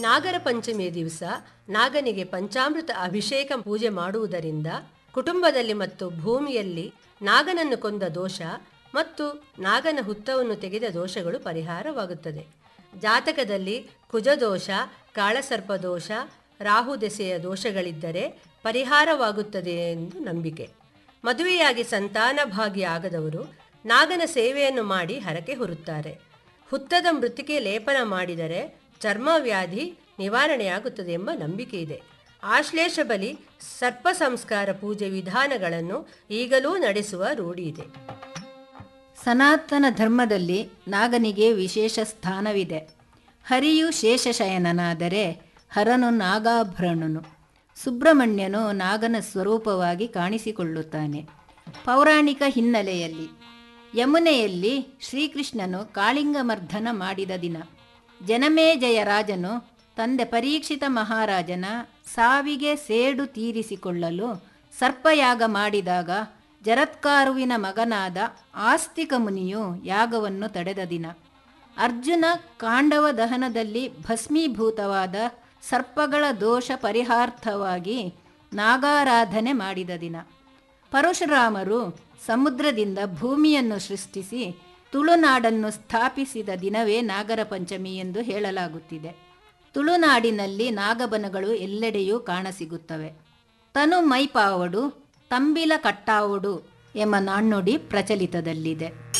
ನಾಗರ ಪಂಚಮಿಯ ದಿವಸ ನಾಗನಿಗೆ ಪಂಚಾಮೃತ ಅಭಿಷೇಕ ಪೂಜೆ ಮಾಡುವುದರಿಂದ ಕುಟುಂಬದಲ್ಲಿ ಮತ್ತು ಭೂಮಿಯಲ್ಲಿ ನಾಗನನ್ನು ಕೊಂದ ದೋಷ ಮತ್ತು ನಾಗನ ಹುತ್ತವನ್ನು ತೆಗೆದ ದೋಷಗಳು ಪರಿಹಾರವಾಗುತ್ತದೆ ಜಾತಕದಲ್ಲಿ ಕುಜದೋಷ ಕಾಳಸರ್ಪ ದೋಷ ರಾಹು ದೆಸೆಯ ದೋಷಗಳಿದ್ದರೆ ಪರಿಹಾರವಾಗುತ್ತದೆ ಎಂದು ನಂಬಿಕೆ ಮದುವೆಯಾಗಿ ಸಂತಾನ ಭಾಗಿ ಆಗದವರು ನಾಗನ ಸೇವೆಯನ್ನು ಮಾಡಿ ಹರಕೆ ಹೊರುತ್ತಾರೆ ಹುತ್ತದ ಮೃತ್ತಿಗೆ ಲೇಪನ ಮಾಡಿದರೆ ಚರ್ಮ ವ್ಯಾಧಿ ನಿವಾರಣೆಯಾಗುತ್ತದೆ ಎಂಬ ನಂಬಿಕೆ ಇದೆ ಆಶ್ಲೇಷ ಬಲಿ ಸರ್ಪ ಸಂಸ್ಕಾರ ಪೂಜೆ ವಿಧಾನಗಳನ್ನು ಈಗಲೂ ನಡೆಸುವ ರೂಢಿ ಇದೆ ಸನಾತನ ಧರ್ಮದಲ್ಲಿ ನಾಗನಿಗೆ ವಿಶೇಷ ಸ್ಥಾನವಿದೆ ಹರಿಯು ಶೇಷಶಯನನಾದರೆ ಹರನು ನಾಗಾಭರಣನು ಸುಬ್ರಹ್ಮಣ್ಯನು ನಾಗನ ಸ್ವರೂಪವಾಗಿ ಕಾಣಿಸಿಕೊಳ್ಳುತ್ತಾನೆ ಪೌರಾಣಿಕ ಹಿನ್ನೆಲೆಯಲ್ಲಿ ಯಮುನೆಯಲ್ಲಿ ಶ್ರೀಕೃಷ್ಣನು ಕಾಳಿಂಗಮರ್ಧನ ಮಾಡಿದ ದಿನ ಜನಮೇಜಯ ರಾಜನು ತಂದೆ ಪರೀಕ್ಷಿತ ಮಹಾರಾಜನ ಸಾವಿಗೆ ಸೇಡು ತೀರಿಸಿಕೊಳ್ಳಲು ಸರ್ಪಯಾಗ ಮಾಡಿದಾಗ ಜರತ್ಕಾರುವಿನ ಮಗನಾದ ಆಸ್ತಿಕ ಮುನಿಯು ಯಾಗವನ್ನು ತಡೆದ ದಿನ ಅರ್ಜುನ ಕಾಂಡವ ದಹನದಲ್ಲಿ ಭಸ್ಮೀಭೂತವಾದ ಸರ್ಪಗಳ ದೋಷ ಪರಿಹಾರ್ಥವಾಗಿ ನಾಗಾರಾಧನೆ ಮಾಡಿದ ದಿನ ಪರಶುರಾಮರು ಸಮುದ್ರದಿಂದ ಭೂಮಿಯನ್ನು ಸೃಷ್ಟಿಸಿ ತುಳುನಾಡನ್ನು ಸ್ಥಾಪಿಸಿದ ದಿನವೇ ನಾಗರ ಪಂಚಮಿ ಎಂದು ಹೇಳಲಾಗುತ್ತಿದೆ ತುಳುನಾಡಿನಲ್ಲಿ ನಾಗಬನಗಳು ಎಲ್ಲೆಡೆಯೂ ಕಾಣಸಿಗುತ್ತವೆ ತನು ಮೈಪಾವಡು ತಂಬಿಲ ಕಟ್ಟಾವಡು ಎಂಬ ನಾಣ್ಣುಡಿ ಪ್ರಚಲಿತದಲ್ಲಿದೆ